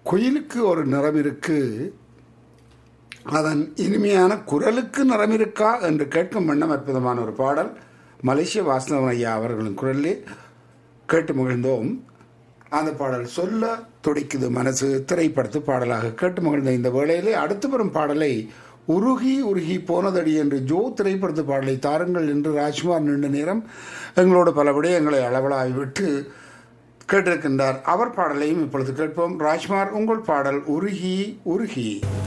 குயிலுக்கு ஒரு நிறம் இருக்கு அதன் இனிமையான குரலுக்கு நிறம் இருக்கா என்று கேட்கும் வண்ணம் அற்புதமான ஒரு பாடல் மலேசிய வாசனவன் ஐயா அவர்களின் குரலிலே கேட்டு மகிழ்ந்தோம் அந்த பாடல் சொல்ல துடிக்குது மனசு திரைப்படத்து பாடலாக கேட்டு மகிழ்ந்த இந்த வேளையிலே அடுத்து வரும் பாடலை உருகி உருகி போனதடி என்று ஜோ திரைப்படத்து பாடலை தாருங்கள் என்று ராஜ்குமார் நீண்ட நேரம் எங்களோடு பல விடயங்களை அளவலாவி விட்டு கேட்டிருக்கின்றார் அவர் பாடலையும் இப்பொழுது கேட்போம் ராஜ்குமார் உங்கள் பாடல் உருகி உருகி